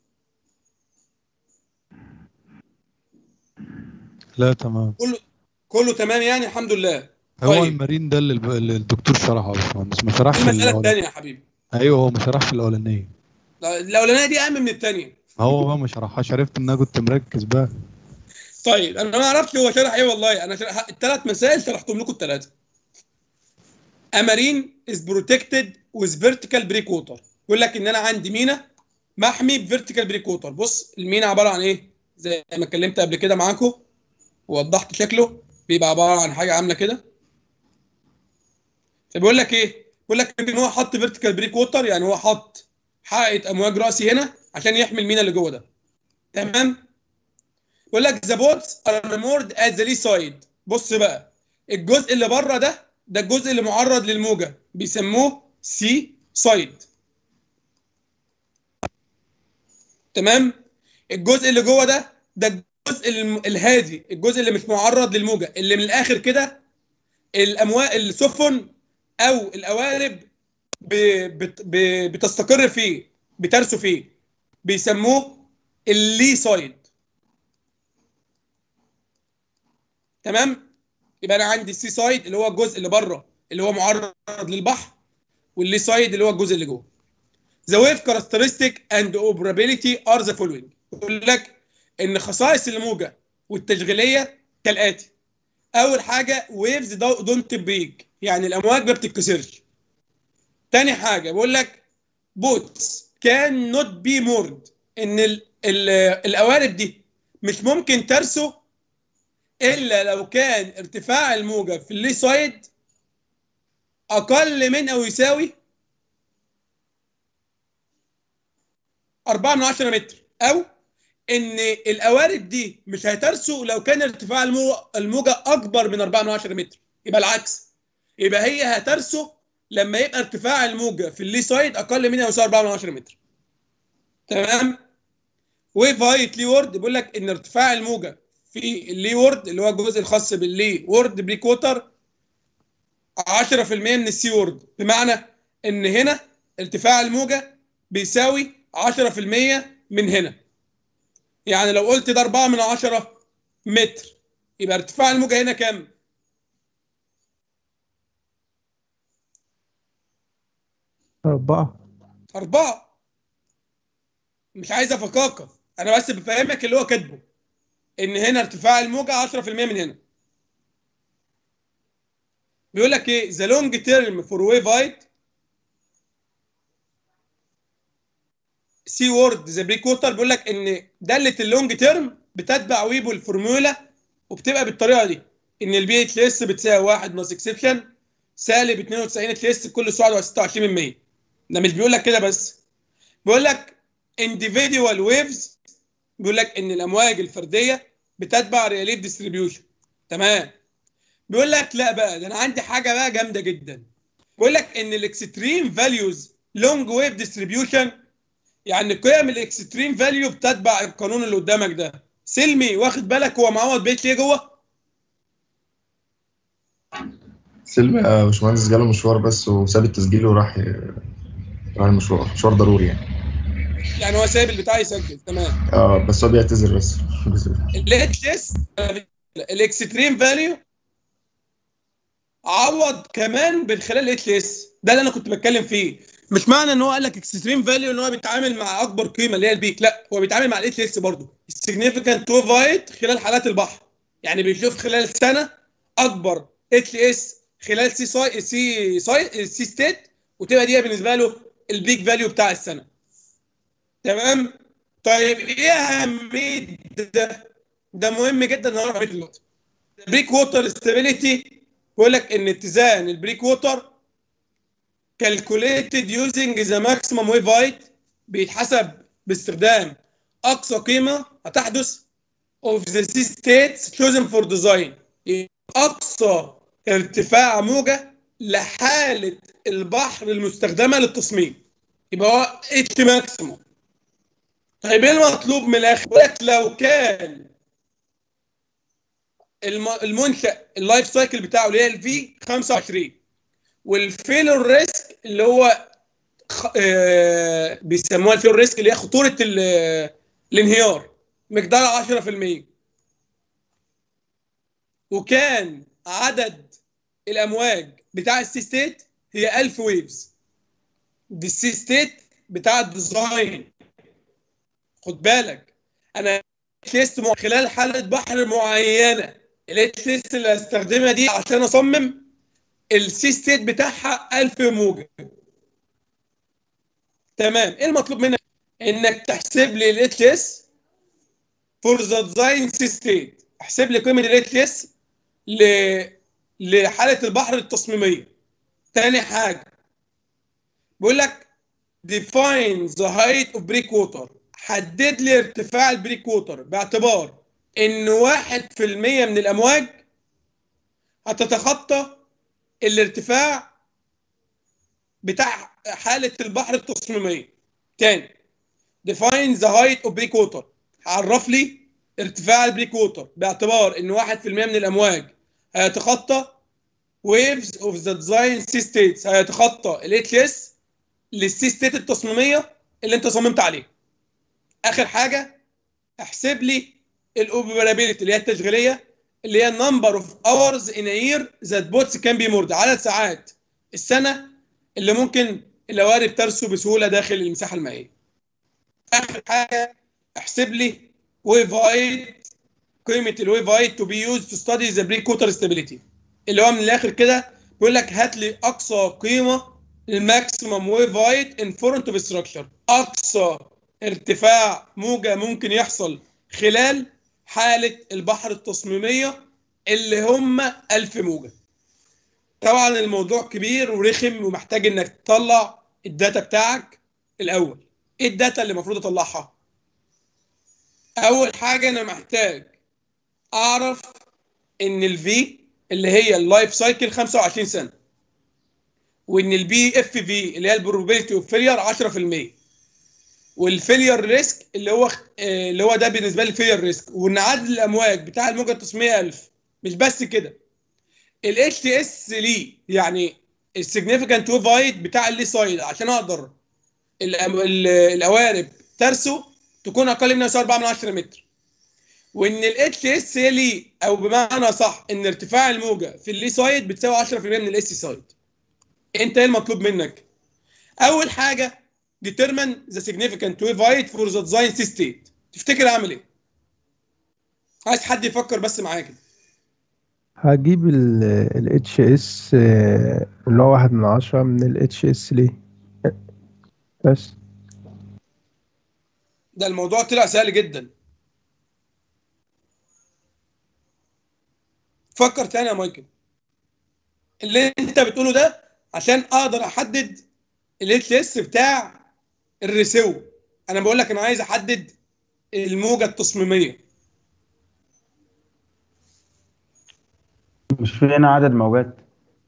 لا تمام كله كله تمام يعني الحمد لله هو طيب. المارين ده اللي الب- اللي الدكتور شرحه يا باشمهندس ما شرحش دي المساله الأول- الثانيه يا حبيبي ايوه هو ما شرحش الاولانيه لا، الاولانيه دي اهم من الثانيه هو بقى ما شرحهاش عرفت ان انا كنت مركز بقى طيب انا ما اعرفش هو شرح ايه والله انا شرح الثلاث مسائل شرحتهم لكم الثلاثه امارين از بروتكتد وذ فيرتيكال بريك ووتر يقول لك ان انا عندي مينا محمي بفيرتيكال بريك ووتر بص المينا عباره عن ايه زي ما اتكلمت قبل كده معاكم ووضحت شكله بيبقى عباره عن حاجه عامله كده فبيقول لك ايه بيقول لك ان هو حط فيرتيكال بريك ووتر يعني هو حط حائط امواج راسي هنا عشان يحمي المينا اللي جوه ده تمام يقول لك ذا بوتس ار مورد ات ذا لي سايد بص بقى الجزء اللي بره ده ده الجزء اللي معرض للموجه بيسموه سي سايد تمام الجزء اللي جوه ده ده الجزء الم- الهادي الجزء اللي مش معرض للموجه اللي من الاخر كده الامواج السفن او القوارب ب... بت... ب... بتستقر فيه بترسو فيه بيسموه اللي سايد تمام يبقى انا عندي السي سايد اللي هو الجزء اللي بره اللي هو معرض للبحر واللي سايد اللي هو الجزء اللي جوه The wave characteristic and operability are the following يقول لك ان خصائص الموجه والتشغيليه كالاتي اول حاجه waves don't break يعني الامواج ما بتتكسرش تاني حاجه بيقول لك boats can not be moored ان ال ال القوارب دي مش ممكن ترسو الا لو كان ارتفاع الموجه في اللي سايد اقل من او يساوي 4 من 10 متر او ان القوارب دي مش هترسو لو كان ارتفاع المو- الموجه اكبر من 4 من 10 متر يبقى العكس يبقى هي هترسو لما يبقى ارتفاع الموجه في اللي سايد اقل من او يساوي 4 من 10 متر تمام ويف هايت لي وورد بيقول لك ان ارتفاع الموجه في اللي وورد اللي هو الجزء الخاص باللي وورد بريك ووتر 10% من السي وورد بمعنى ان هنا ارتفاع الموجه بيساوي 10% من هنا يعني لو قلت ده 4 من 10 متر يبقى ارتفاع الموجه هنا كام؟ أربعة أربعة مش عايز أفكاكة أنا بس بفهمك اللي هو كاتبه إن هنا ارتفاع الموجة 10% من هنا بيقول لك إيه ذا لونج تيرم فور ويف هايت سي وورد ذا بريك ووتر بيقول لك إن دالة اللونج تيرم بتتبع ويبو الفورمولا وبتبقى بالطريقة دي إن البي اتش اس بتساوي 1 ناقص اكسبشن سالب 92 اتش اس كل سرعة 26 من 100 ده مش بيقول لك كده بس بيقول لك individual waves بيقول لك ان الامواج الفرديه بتتبع ريليف ديستريبيوشن تمام بيقول لك لا بقى ده انا عندي حاجه بقى جامده جدا بيقول لك ان الاكستريم فاليوز لونج ويف ديستريبيوشن يعني قيم الاكستريم فاليو بتتبع القانون اللي قدامك ده سلمي واخد بالك هو معوض بيت ليه جوه سلمي يا باشمهندس جاله مشوار بس وساب التسجيل وراح راح المشوار مشوار ضروري يعني يعني هو سايب البتاع يسجل تمام اه بس هو بيعتذر بس الاتش اس الاكستريم فاليو عوض كمان من خلال الاتش اس ده اللي انا كنت بتكلم فيه مش معنى ان هو قال لك اكستريم فاليو ان هو بيتعامل مع اكبر قيمه اللي هي البيك لا هو بيتعامل مع الاتش اس برضه السيجنيفيكانت تو فايت خلال حالات البحر يعني بيشوف خلال السنه اكبر اتش اس خلال سي ساي سي ساي سي ستيت وتبقى دي بالنسبه له البيك فاليو بتاع السنه تمام طيب ايه اهميه ده ده مهم جدا ان اعرف دلوقتي بريك ووتر ستابيليتي بيقول لك ان اتزان البريك ووتر calculated using the maximum wave height بيتحسب باستخدام اقصى قيمه هتحدث of the sea states chosen for design اقصى ارتفاع موجه لحاله البحر المستخدمه للتصميم يبقى هو اتش ماكسيموم طيب ايه المطلوب من الاخر؟ بيقول لك لو كان الم- المنشا اللايف سايكل بتاعه اللي هي الفي 25 والفيلور ريسك اللي هو خ... آه بيسموها الفيلور ريسك اللي هي خطوره ال- الانهيار مقدارها 10% وكان عدد الامواج بتاع السي ستيت هي 1000 ويفز دي السي ستيت بتاع الديزاين خد بالك انا تيست مع- خلال حاله بحر معينه التيست اللي هستخدمها دي عشان اصمم السي ستيت بتاعها 1000 موجه تمام ايه المطلوب منك انك تحسب لي الاتش اس فور ذا ديزاين سي ستيت احسب لي قيمه الاتش اس ل لحاله البحر التصميميه تاني حاجه بيقول لك define the height of break water حدد لي ارتفاع البريك ووتر باعتبار ان واحد في المية من الامواج هتتخطى الارتفاع بتاع حالة البحر التصميمية تاني define the height of break water عرف لي ارتفاع البريك ووتر باعتبار ان واحد في المية من الامواج هيتخطى waves of the design sea states هيتخطى ال HS للسي ستيت التصميميه اللي انت صممت عليه اخر حاجه احسب لي الاوبرابيلتي اللي هي التشغيليه اللي هي نمبر اوف اورز ان يير ذات بوتس كان بي مورد عدد ساعات السنه اللي ممكن القوارب ترسو بسهوله داخل المساحه المائيه اخر حاجه احسب لي ويف هايت قيمه الويف هايت تو بي يوز تو ستادي ذا بريك ووتر ستابيليتي اللي هو من الاخر كده بيقول لك هات لي اقصى قيمه الماكسيمم ويف هايت ان فرونت اوف ستراكشر اقصى ارتفاع موجه ممكن يحصل خلال حاله البحر التصميميه اللي هم 1000 موجه طبعا الموضوع كبير ورخم ومحتاج انك تطلع الداتا بتاعك الاول ايه الداتا اللي المفروض اطلعها اول حاجه انا محتاج اعرف ان الفي اللي هي اللايف سايكل 25 سنه وان البي اف في اللي هي البروبابيلتي اوف فيلير 10% والفيلير ريسك اللي هو آه، اللي هو ده بالنسبه لي فيلير ريسك وان عدد الامواج بتاع الموجه التصميميه 1000 مش بس كده الاتش تي اس ليه يعني السيجنيفيكانت ويف هايت بتاع اللي سايد عشان اقدر الأم- ال- القوارب ترسو تكون اقل من 4 من 10 متر وان الاتش اس ليه او بمعنى صح ان ارتفاع الموجه في اللي سايد بتساوي 10% من الاس سايد انت ايه المطلوب منك اول حاجه determine the significant wave height for the design state تفتكر اعمل ايه عايز حد يفكر بس معايا كده هجيب ال اتش اس اللي هو واحد من عشرة من ال اتش اس ليه بس ده الموضوع طلع سهل جدا فكر تاني يا مايكل اللي انت بتقوله ده عشان اقدر احدد الاتش اس بتاع الريسو انا بقول لك انا عايز احدد الموجه التصميميه مش في هنا عدد موجات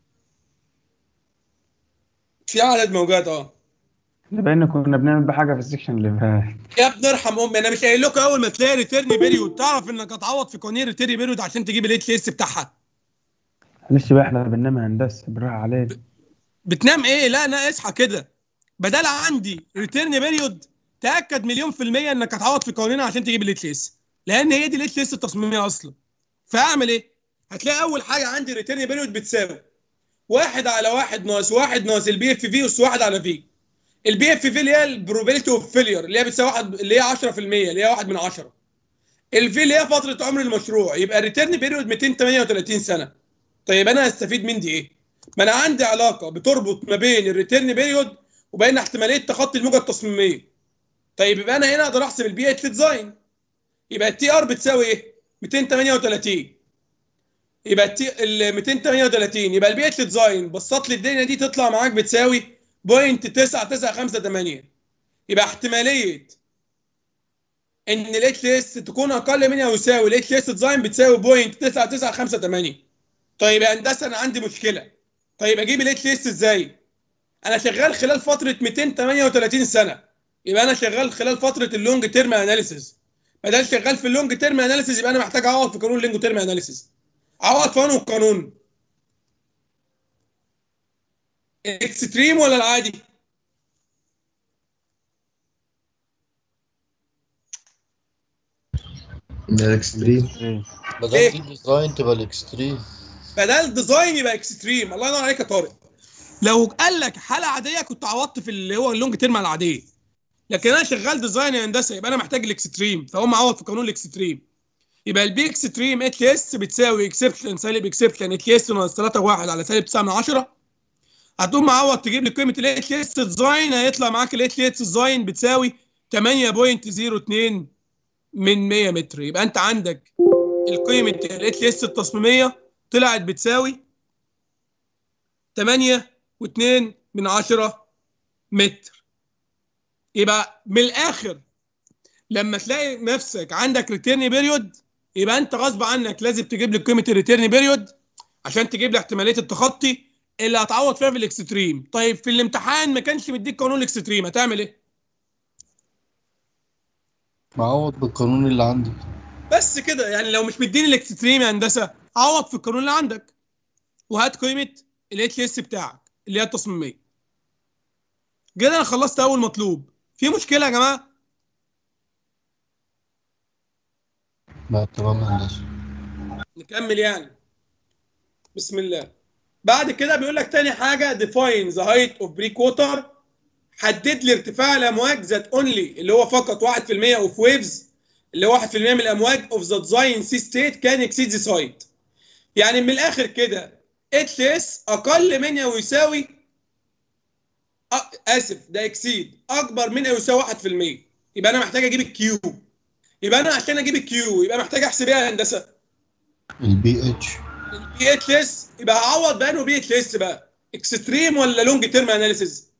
في عدد موجات اه ده باين كنا بنعمل بحاجه في السكشن اللي فات يا ابني ارحم امي انا مش قايل لكم اول ما تلاقي ريتيرن بيريود تعرف انك هتعوض في قوانين ريتيرن بيريود عشان تجيب الاتش اس بتاعها معلش بقى احنا بننام هندسه بالراحه علينا بتنام ايه لا انا اصحى كده بدل عندي ريتيرن بيريود تاكد مليون في الميه انك هتعوض في قوانينها عشان تجيب الاتش اس لان هي دي الاتش اس التصميميه اصلا فاعمل ايه هتلاقي اول حاجه عندي ريتيرن بيريود بتساوي واحد على واحد ناقص واحد ناقص البي اف في اس واحد على في البي اف في اللي هي البروبابيلتي اوف فيلير اللي هي بتساوي واحد اللي هي 10% اللي هي واحد من 10 الفي اللي هي فتره عمر المشروع يبقى الريتيرن بيريود 238 سنه طيب انا هستفيد من دي ايه؟ ما انا عندي علاقه بتربط ما بين الريتيرن بيريود وبين احتماليه تخطي الموجه التصميميه طيب يبقى انا هنا اقدر احسب البي اتش ديزاين يبقى التي ار بتساوي ايه؟ 238 يبقى التي ال 238 يبقى البي اتش ديزاين بسط لي الدنيا دي تطلع معاك بتساوي بوينت 9958 يبقى احتماليه ان الاتش اس تكون اقل من او يساوي الاتش اس ديزاين بتساوي بوينت 9958 طيب يا هندسه انا عندي مشكله طيب اجيب الاتش اس ازاي انا شغال خلال فتره 238 سنه يبقى انا شغال خلال فتره اللونج تيرم اناليسيز بدل شغال في اللونج تيرم اناليسيز يبقى انا محتاج اعوض في قانون اللونج تيرم اناليسيز اعوض في انه قانون الاكستريم ولا العادي الاكستريم ايه بدل إيه؟ دي ديزاين تبقى الاكستريم بدل ديزاين يبقى اكستريم الله ينور عليك يا طارق لو قال لك حاله عاديه كنت عوضت في اللي هو اللونج تيرم العاديه لكن انا شغال ديزاين يا هندسه يبقى انا محتاج الاكستريم فهم عوض في قانون الاكستريم يبقى البي اكستريم اتش اس بتساوي اكسبشن سالب اكسبشن اتش اس ناقص 3 1 على سالب 9 من 10 هتقوم معوض تجيب لي قيمه الاتش اس ديزاين هيطلع معاك الاتش اس ديزاين بتساوي 8.02 من 100 متر يبقى انت عندك القيمه الاتش اس التصميميه طلعت بتساوي 8 و2 من 10 متر يبقى من الاخر لما تلاقي نفسك عندك ريتيرن بيريود يبقى انت غصب عنك لازم تجيب لي قيمه الريتيرن بيريود عشان تجيب لي احتماليه التخطي اللي هتعوض فيها في الاكستريم طيب في الامتحان ما كانش مديك قانون الاكستريم هتعمل ايه معوض بالقانون اللي عندي بس كده يعني لو مش مديني الاكستريم يا هندسه عوض في القانون اللي عندك وهات قيمه الاتش اس بتاعك اللي هي التصميميه كده انا خلصت اول مطلوب في مشكله يا جماعه لا تمام هندسة نكمل يعني بسم الله بعد كده بيقول لك تاني حاجه define the height of break water حدد لي ارتفاع الامواج ذات اونلي اللي هو فقط 1% اوف ويفز اللي هو 1% من الامواج اوف ذا ديزاين سي ستيت كان اكسيد ذيس هايت يعني من الاخر كده اتش اس اقل من او يساوي أ- اسف ده اكسيد اكبر من او يساوي 1% يبقى انا محتاج اجيب الكيو يبقى انا عشان اجيب الكيو يبقى محتاج احسب ايه يا هندسه البي اتش البي اتش اس يبقى هعوض بانه بي اتش اس بقى اكستريم ولا لونج تيرم اناليسيز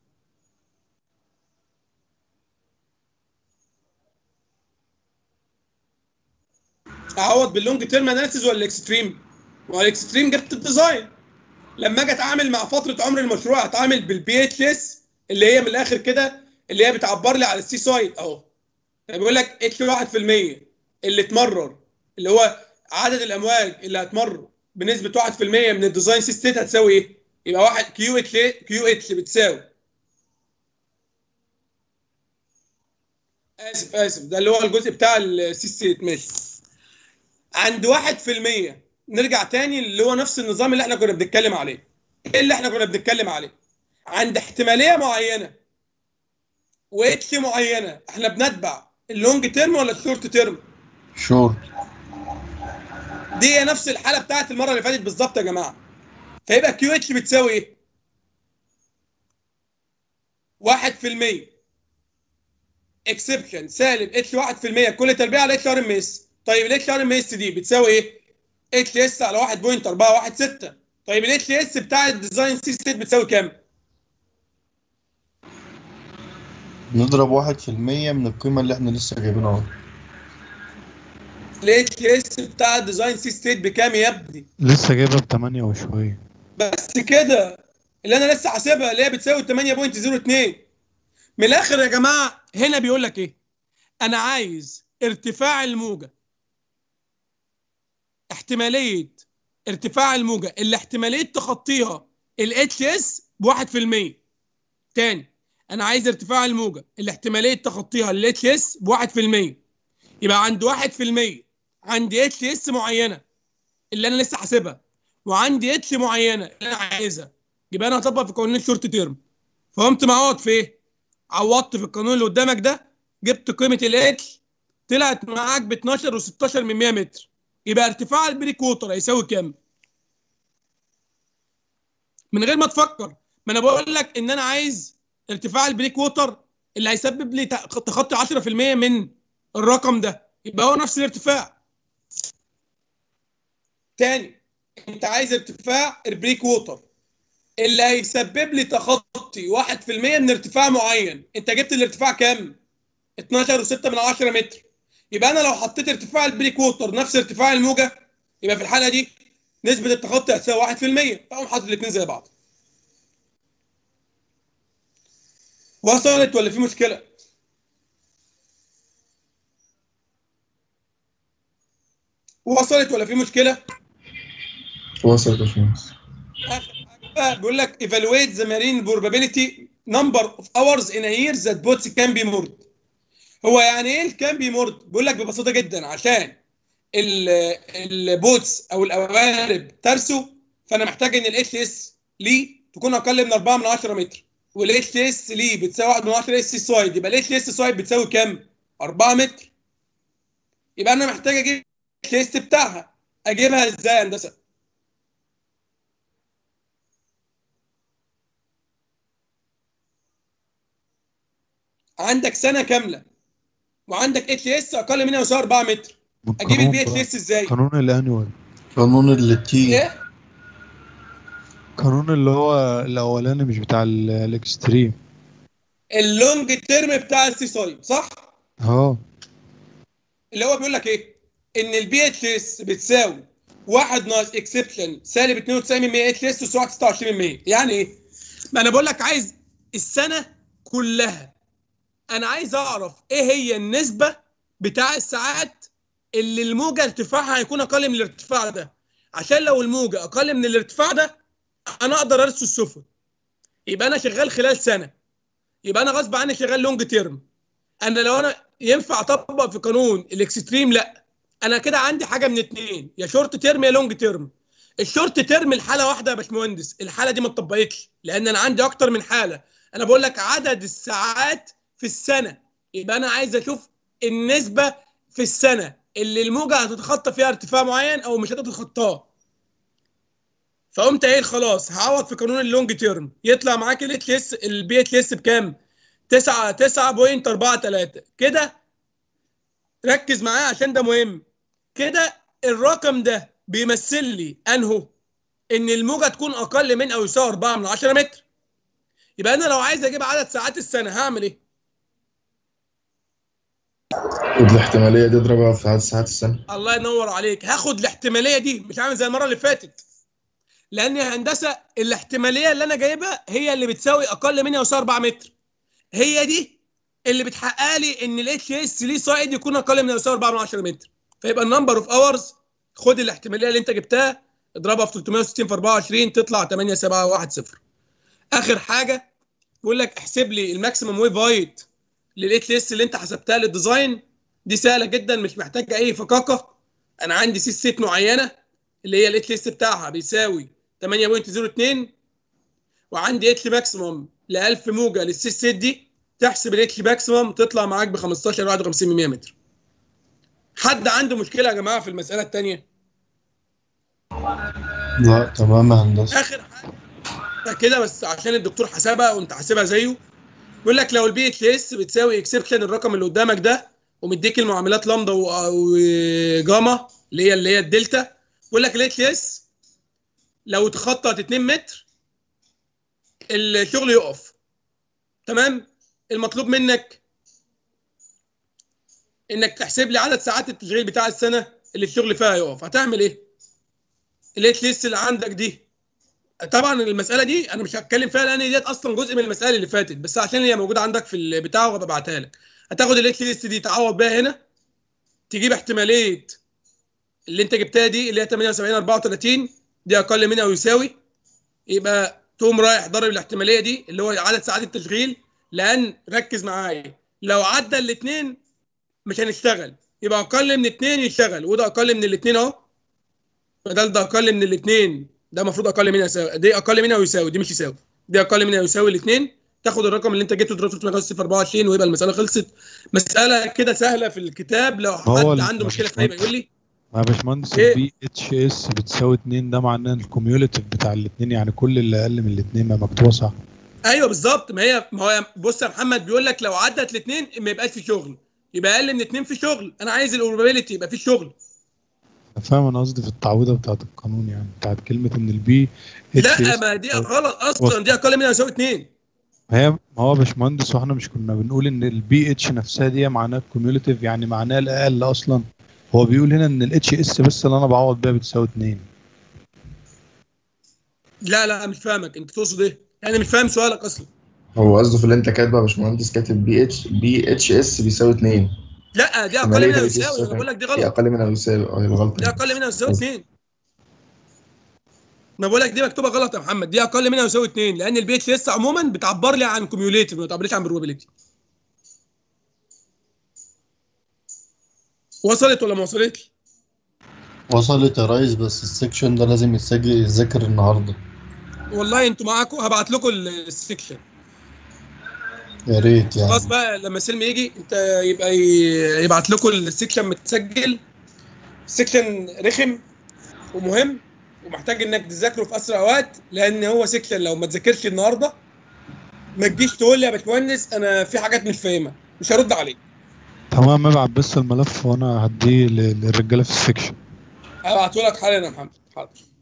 اعوض باللونج تيرم اناليسيز ولا الاكستريم ما الاكستريم جبت الديزاين لما اجي اتعامل مع فتره عمر المشروع اتعامل بالبي اتش اس اللي هي من الاخر كده اللي هي بتعبر لي على السي سايد اهو يعني بيقول لك اتش 1% اللي اتمرر اللي هو عدد الامواج اللي هتمر بنسبه 1% من الديزاين سي ستيت هتساوي ايه؟ يبقى واحد كيو اتش كيو اتش بتساوي اسف اسف ده اللي هو الجزء بتاع السي ستيت ماشي عند 1% نرجع تاني اللي هو نفس النظام اللي احنا كنا بنتكلم عليه ايه اللي احنا كنا بنتكلم عليه عند احتماليه معينه واتش معينه احنا بنتبع اللونج تيرم ولا الشورت تيرم شورت دي هي نفس الحاله بتاعت المره اللي فاتت بالظبط يا جماعه فيبقى كيو اتش بتساوي ايه 1% اكسبشن سالب اتش 1% كل تربيع على اتش ار ام اس طيب الاتش ار ام اس دي بتساوي ايه اتش اس على 1.416 طيب الاتش اس بتاع الديزاين سي ستيت بتساوي كام نضرب واحد في المية من القيمة اللي احنا لسه جايبينها اهو الاتش اس بتاع الديزاين سي ستيت بكام يا ابني لسه جايبها بتمانية وشوية بس كده اللي انا لسه حاسبها اللي هي بتساوي 8.02 من الاخر يا جماعه هنا بيقول لك ايه انا عايز ارتفاع الموجه احتماليه ارتفاع الموجه اللي احتماليه تخطيها الاتش اس ب 1% تاني انا عايز ارتفاع الموجه اللي احتماليه تخطيها الاتش اس ب 1% يبقى عند 1% عندي اتش اس معينه اللي انا لسه حاسبها وعندي اتش معينه اللي انا عايزها يبقى انا هطبق في قانون الشورت تيرم فقمت معوض في ايه؟ عوضت في القانون اللي قدامك ده جبت قيمه الاتش طلعت معاك ب 12 و16 من 100 متر يبقى ارتفاع البريك ووتر هيساوي كام؟ من غير ما تفكر ما انا بقول لك ان انا عايز ارتفاع البريك ووتر اللي هيسبب لي تخطي 10% من الرقم ده يبقى هو نفس الارتفاع تاني انت عايز ارتفاع البريك ووتر اللي هيسبب لي تخطي 1% من ارتفاع معين انت جبت الارتفاع كام 12 و6 من 10 متر يبقى انا لو حطيت ارتفاع البريك ووتر نفس ارتفاع الموجه يبقى في الحاله دي نسبه التخطي هتساوي 1% فاقوم حاطط الاثنين زي بعض وصلت ولا في مشكله وصلت ولا في مشكله وصلت يا باشمهندس اخر حاجه بقى بيقول لك evaluate the marine probability number of hours in a year that boats can be moored هو يعني ايه الكان بي مورد بيقول لك ببساطه جدا عشان ال- البوتس او القوارب ترسو فانا محتاج ان الاتش اس ليه تكون اقل من 4 من 10 متر والاتش اس ليه بتساوي 1 من 10 اس سايد يبقى الاتش اس سايد بتساوي كام 4 متر يبقى انا محتاج اجيب الاتش اس بتاعها اجيبها ازاي يا هندسه عندك سنه كامله وعندك اتش اس اقل منها يساوي 4 متر اجيب البي اتش اس ازاي قانون الانيوال قانون التي ايه قانون اللي هو الاولاني مش بتاع ال- الاكستريم اللونج تيرم بتاع السي سايد صح اه اللي هو بيقول لك ايه ان البي اتش اس بتساوي 1 ناقص اكسبشن سالب 92 من 100 اتش اس وسرعه 26 من 100 يعني ايه ما انا بقول لك عايز السنه كلها انا عايز اعرف ايه هي النسبه بتاع الساعات اللي الموجه ارتفاعها هيكون اقل من الارتفاع ده عشان لو الموجه اقل من الارتفاع ده انا اقدر ارسل السفن يبقى انا شغال خلال سنه يبقى انا غصب عني شغال لونج تيرم انا لو انا ينفع اطبق في قانون الاكستريم لا انا كده عندي حاجه من اتنين يا شورت تيرم يا لونج تيرم الشورت تيرم الحاله واحده يا باشمهندس الحاله دي ما اتطبقتش لان انا عندي اكتر من حاله انا بقول لك عدد الساعات في السنه يبقى انا عايز اشوف النسبه في السنه اللي الموجه هتتخطى فيها ارتفاع معين او مش هتتخطاه فقمت قايل خلاص هعوض في قانون اللونج تيرم يطلع معاك الاتش اس البي اتش اس بكام 9 9.43 كده ركز معايا عشان ده مهم كده الرقم ده بيمثل لي انهو ان الموجه تكون اقل من او يساوي 4 من 10 متر يبقى انا لو عايز اجيب عدد ساعات السنه هعمل ايه والاحتمالية دي اضربها في عدد ساعات السنة الله ينور عليك هاخد الاحتماليه دي مش عامل زي المره اللي فاتت لان يا هندسه الاحتماليه اللي انا جايبها هي اللي بتساوي اقل من او يساوي 4 متر هي دي اللي بتحقق لي ان الاتش اس ليه سايد يكون اقل من او يساوي 4 من 10 متر فيبقى النمبر اوف اورز خد الاحتماليه اللي انت جبتها اضربها في 360 في 24 تطلع 8710 اخر حاجه بيقول لك احسب لي الماكسيمم ويف هايت للاتش اس اللي انت حسبتها للديزاين دي سهله جدا مش محتاجه اي فكاكه انا عندي سي سيت معينه اللي هي الاتش اس بتاعها بيساوي 8.02 وعندي اتش ماكسيموم ل 1000 موجه للسي سيت دي تحسب الاتش ماكسيموم تطلع معاك ب 15 51 من 100 متر حد عنده مشكله يا جماعه في المساله الثانيه لا تمام يا هندسه اخر حاجه كده بس عشان الدكتور حسبها وانت حاسبها زيه بيقول لك لو البي اتش اس بتساوي اكسبشن الرقم اللي قدامك ده ومديك المعاملات لامدا و- وجاما اللي هي اللي هي الدلتا بيقول لك الاتش اس لو تخطط 2 متر الشغل يقف تمام المطلوب منك انك تحسب لي عدد ساعات التشغيل بتاع السنه اللي الشغل فيها يقف هتعمل ايه الاتش اس اللي عندك دي طبعا المساله دي انا مش هتكلم فيها لان ديت اصلا جزء من المساله اللي فاتت بس عشان هي موجوده عندك في البتاع وببعتها لك هتاخد الاتش ليست دي تعوض بيها هنا تجيب احتماليه اللي انت جبتها دي اللي هي 78 34 دي اقل من او يساوي يبقى تقوم رايح ضارب الاحتماليه دي اللي هو عدد ساعات التشغيل لان ركز معايا لو عدى الاثنين مش هنشتغل يبقى اقل من اثنين يشتغل وده اقل من الاثنين اهو بدل ده اقل من الاثنين ده المفروض اقل من يساوي دي اقل من او يساوي دي مش يساوي دي اقل من او يساوي الاثنين تاخد الرقم اللي انت جبته تضربه في 324 ويبقى المساله خلصت مساله كده سهله في الكتاب لو هو حد ال- عنده مشكله في اي يقول لي يا باشمهندس إيه؟ البي اتش اس بتساوي 2 ده معناه ان الكوميوليتيف بتاع الاثنين يعني كل اللي اقل من الاثنين ما مكتوبه صح ايوه بالظبط ما هي ما هو بص يا محمد بيقول لك لو عدت الاثنين ما يبقاش في شغل يبقى اقل من اثنين في شغل انا عايز الاوبابيلتي يبقى في شغل أنا فاهم انا قصدي في التعويضه بتاعت القانون يعني بتاعت كلمه ان البي لا ما دي غلط اصلا دي اقل من او يساوي اثنين هي ما هو يا باشمهندس واحنا مش كنا بنقول ان البي اتش نفسها دي معناها الكوميوليتيف يعني معناها الاقل اصلا هو بيقول هنا ان الاتش اس بس اللي انا بعوض بيها بتساوي 2 لا لا مش فاهمك انت تقصد ايه يعني مش فاهم سؤالك اصلا هو قصده في اللي انت كاتبه يا باشمهندس كاتب بي اتش بي اتش اس بيساوي 2 لا دي اقل احتمالية منها الاتش يساوي انا اس بقول لك دي دي غلط اقل منها يساوي اه الغلطه دي اقل منها يساوي 2 ما بقول لك دي مكتوبه غلط يا محمد دي اقل منها يساوي 2 لان البي اتش اس عموما بتعبر لي عن كوميوليتيف ما بتعبرليش عن بروبابيلتي وصلت ولا ما وصلتش؟ وصلت يا ريس بس السكشن ده لازم يتسجل يتذاكر النهارده والله انتوا معاكم هبعت لكم السكشن يا ريت يعني خلاص بقى لما سلمي يجي انت يبقى ي- يبعت لكم السكشن متسجل سكشن رخم ومهم ومحتاج انك تذاكره في اسرع وقت لان هو سكشن لو ما تذاكرش النهارده ما تجيش تقول لي يا باشمهندس انا في حاجات مش فاهمها مش هرد عليك تمام ابعت بس الملف وانا هديه لل- للرجاله في السكشن هبعته لك حالا يا محمد حاضر